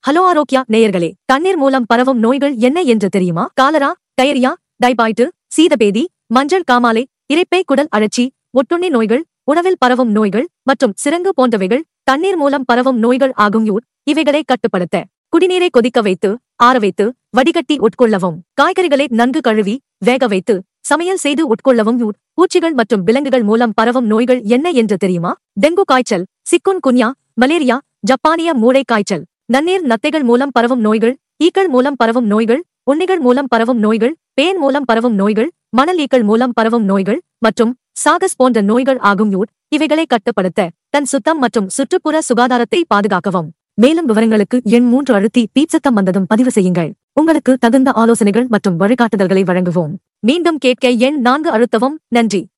hello Arokya நேயர்களே தண்ணீர் மூலம் பரவும் நோய்கள் என்ன என்று தெரியுமா காலரா டயரியா டைபாய்டு சீதபேதி மஞ்சள் காமாலை இரைப்பை குடல் அழற்சி ஒட்டுண்ணி நோய்கள் உணவில் பரவும் நோய்கள் மற்றும் சிரங்கு போன்றவைகள் தண்ணீர் மூலம் பரவும் நோய்கள் ஆகும் யூர் இவைகளை கட்டுப்படுத்த குடிநீரை கொதிக்க வைத்து ஆற வைத்து வடிகட்டி உட்கொள்ளவும் காய்கறிகளை நன்கு கழுவி வேக வைத்து சமையல் செய்து உட்கொள்ளவும் யூர் பூச்சிகள் மற்றும் விலங்குகள் மூலம் பரவும் நோய்கள் என்ன என்று தெரியுமா டெங்கு காய்ச்சல் சிக்குன் குன்யா மலேரியா ஜப்பானிய மூளை காய்ச்சல் நன்னீர் நத்தைகள் மூலம் பரவும் நோய்கள் ஈக்கள் மூலம் பரவும் நோய்கள் உண்ணிகள் மூலம் பரவும் நோய்கள் பேன் மூலம் பரவும் நோய்கள் மணல் ஈக்கள் மூலம் பரவும் நோய்கள் மற்றும் சாகஸ் போன்ற நோய்கள் ஆகும் யூர் இவைகளை கட்டுப்படுத்த தன் சுத்தம் மற்றும் சுற்றுப்புற சுகாதாரத்தை பாதுகாக்கவும் மேலும் விவரங்களுக்கு எண் மூன்று அழுத்தி பீப்சத்தம் வந்ததும் பதிவு செய்யுங்கள் உங்களுக்கு தகுந்த ஆலோசனைகள் மற்றும் வழிகாட்டுதல்களை வழங்குவோம் மீண்டும் கேட்க எண் நான்கு அழுத்தவும் நன்றி